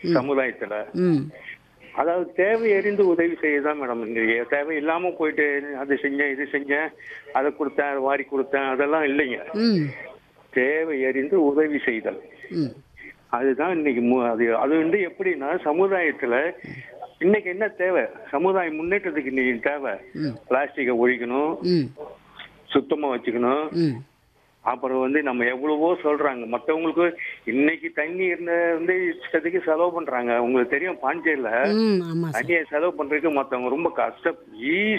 சமுதாயத்துல ம் அதாவது தேவை அறிந்து உதவி செய்யதான் மேடம் இங்க தேவை இல்லாம போயிட்டு அது செஞ்சேன் இது செஞ்சேன் அதை கொடுத்தேன் அதை வாரி கொடுத்தேன் அதெல்லாம் இல்லைங்க ம் தேவை அறிந்து உதவி செய்தல் ம் அதுதான் இன்னைக்கு மு- அது அது வந்து எப்படின்னா சமுதாயத்துல இன்னைக்கு என்ன தேவை சமுதாய முன்னேற்றத்துக்கு இன்னைக்கு தேவை ம். பிளாஸ்டிக்கை ஒழிக்கணும் ம் சுத்தமா வச்சுக்கணும் ம் அப்புறம் வந்து நம்ம எவ்வளவோ சொல்றாங்க மத்தவங்களுக்கு இன்னைக்கு தண்ணி இருந்த வந்து இஷ்டத்துக்கு செலவு பண்றாங்க உங்களுக்கு தெரியும் பாண்டிச்சேரியில ம் ஆமாம் சார் தண்ணியை செலவு பண்றதுக்கு மத்தவங்க ரொம்ப கஷ்டம் ஈஸி